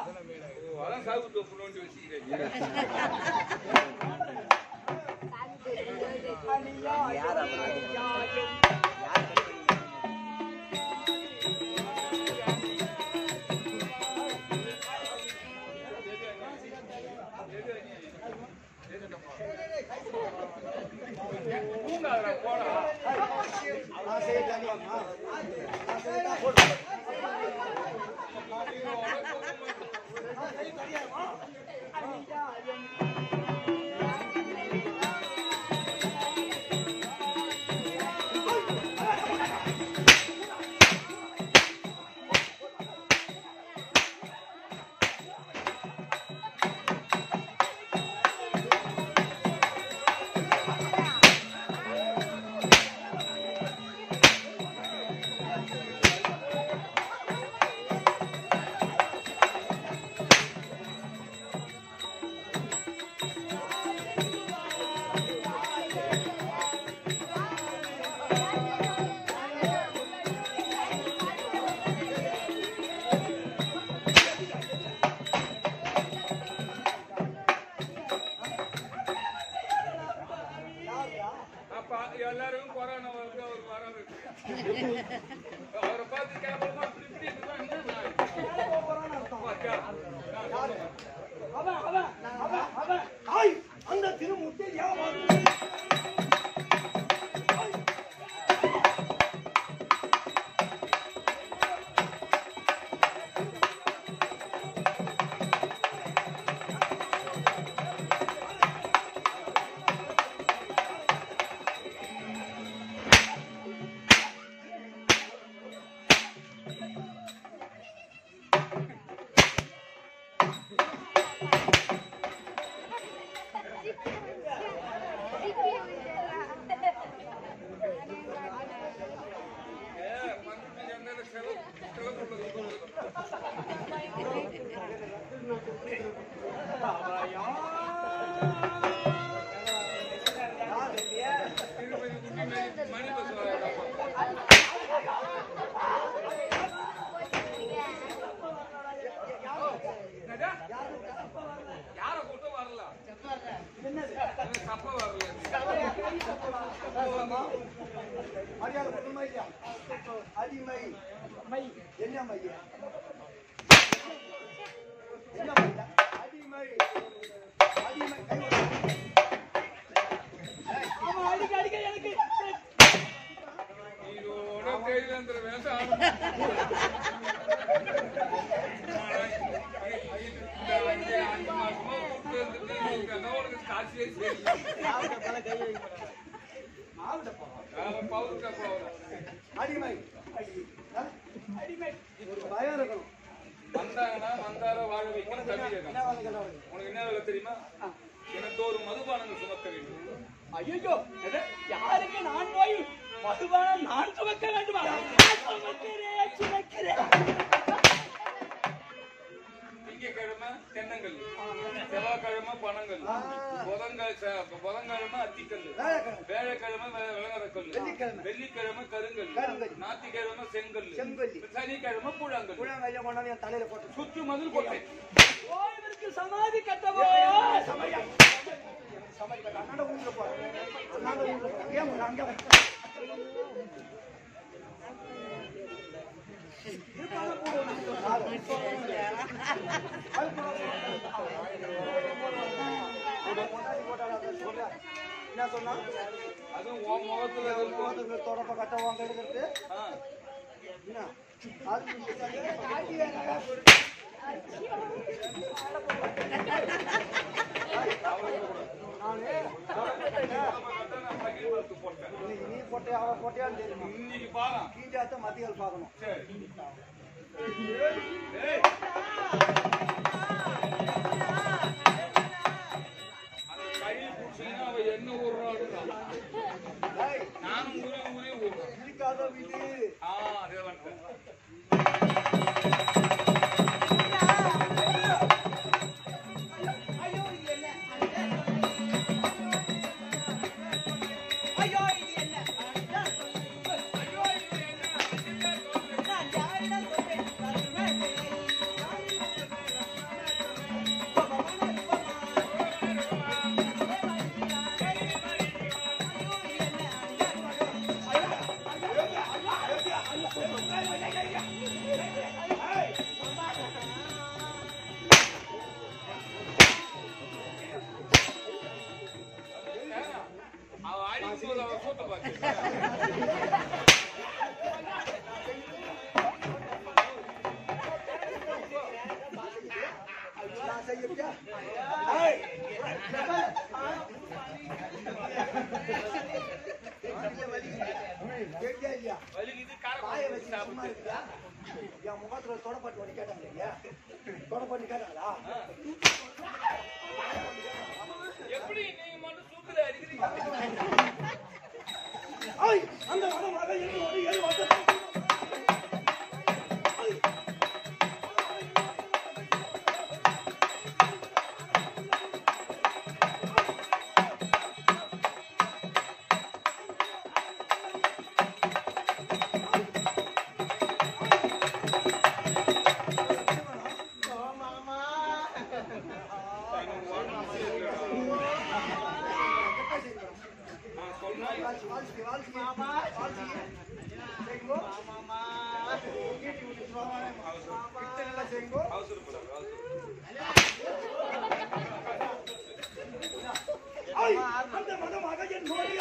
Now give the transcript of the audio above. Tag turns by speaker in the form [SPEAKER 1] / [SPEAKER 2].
[SPEAKER 1] ஓ, அதான் சாகு தொப்பு நோண்டி வச்சுக்கிறேன் தூங்காதடா போடா அப்ப எல்லாருக்கும் கொரோனா வருது அவர் வராது அவரை பார்த்து கேவலமா இப்படி இப்படி இருந்தா என்ன நான்? பாத்தியா? நான் சொல்லுவேன்.
[SPEAKER 2] அவன் அவன் அவன் அவன் ஆய் அந்த திருமுட்டை ஏன்
[SPEAKER 1] ஏ, பக்கத்துல எந்த செலவு செலவு உள்ளது. திருப்பதி குட்டி மணி மணி பஸ் வராதாப்பா. என்னடா? யார கூட்ட வரல எனக்கு சப்ப வரல
[SPEAKER 2] மரியாதை கொடுமை இல்லையா அடிமை மை என்ன மையா என்ன மையா அடிமை அடிமை கை விடு. ஆமா, அடிக்க அடிக்க எனக்கு
[SPEAKER 1] இதோட கையில வேண்டாம் அஞ்சு மாசமா கூப்பிட்டு வந்துட்டு உனக்கு காசியே சரி
[SPEAKER 2] மாவுடப்பா
[SPEAKER 1] பவுர் கப்பல்
[SPEAKER 2] அடிமை அடி- ஆ? அடிமை ஒரு பயம் இருக்கணும்
[SPEAKER 1] வந்தாங்கன்னா வந்தார வாழ வைக்கணும் தண்ணி
[SPEAKER 2] என்ன
[SPEAKER 1] கேட்கணும்
[SPEAKER 2] வேலை என்ன வேலை?
[SPEAKER 1] உனக்கு என்ன வேலை தெரியுமா எனக்கு ஒரு மதுபானங்கள் சுமக்க வேண்டும்
[SPEAKER 2] ஐயோ யாருக்கு நான் போய் மதுபானம் நான் சுமக்க வேண்டுமா சுமக்கிறேன் சுமக்கிறேன்
[SPEAKER 1] திங்கக்கிழமை தென்னங்கல் செவ்வாய்க்கிழமை பனங்கல் புதன்கிழமை புதன்கிழமை அத்திக்கல்
[SPEAKER 2] வேலைக்கிழமை.
[SPEAKER 1] வேலைக்கிழமை வே- விளங்கரக்கல்
[SPEAKER 2] வெள்ளிக்கிழமை.
[SPEAKER 1] வெள்ளிக்கிழமை கருங்கல்
[SPEAKER 2] கருங்கல்.
[SPEAKER 1] ஞாயிற்றுக்கிழமை செங்கல்
[SPEAKER 2] செங்கல்.
[SPEAKER 1] சனிக்கிழமை கூழாங்கல்
[SPEAKER 2] குழந்தைய கொண்டாந்து என் தலையில போட்டு
[SPEAKER 1] சுற்று மதில் கொட்டை
[SPEAKER 2] ஓய்விற்கு சமாதி கட்டவோ சமயம் சமாதி கட்ட அண்ணாண்ட ஊர்ல போ அண்ணாண்ட ஊர்ல போ. ஏன் உன்னை அங்க வை? இருப்பாங்க கூட ஒண்ணு. ஆளு. ஆளு கூட ஒண்ணு. கொண்டாடி போட்டாடா, அதை சொல்ற. என்ன சொன்னா
[SPEAKER 1] அதுவும் உன் முகத்துல இருக்கும்
[SPEAKER 2] தொடப்ப கட்ட வாங்க எடுக்கிறது
[SPEAKER 1] ஆ.
[SPEAKER 2] என்ன அது காட்டி வேணாடா. நானு
[SPEAKER 1] நான் பகிர்வுக்கு போட்டேன்
[SPEAKER 2] இன்னைக்கு நீ போட்டே அவ போட்டியான்னு தெரியுமா
[SPEAKER 1] இன்னைக்கு பாரம்
[SPEAKER 2] கீழாத்த மத்தியால் பார்க்கணும்
[SPEAKER 1] சரி ஏய். அந்த கை பிடிச்சீங்கன்னா அவ என்ன ஊர்றாள்
[SPEAKER 2] ஏய்,
[SPEAKER 1] நானும் ஊரே ஊரே ஊர்றேன்
[SPEAKER 2] இருக்காத வீடு
[SPEAKER 1] ஆ அதே வந்துட்டேன்
[SPEAKER 2] ஐயோ இது என்ன ஐயோ இது என்ன ஐயோ இது என்ன நான் யாரிடம் சொல்றேன் இல்லையா
[SPEAKER 1] வலிக்குது கார
[SPEAKER 2] வாயை
[SPEAKER 1] குழம்பு
[SPEAKER 2] வச்சு சும்மா
[SPEAKER 1] சாப்பிட்டு
[SPEAKER 2] இருக்கியா என் முகத்துல தொடப்பட்டு ஒன்று கேட்டாங்க இல்லையா தொடப்பட்டு கேட்டாங்களா
[SPEAKER 1] எப்படி நீங்க மட்டும் சூத்துல அடிக்கிறீங்க
[SPEAKER 2] ஐய் அந்த வர மக எங்க ஒரு ஏழு வருஷம் அந்த மகமாக என்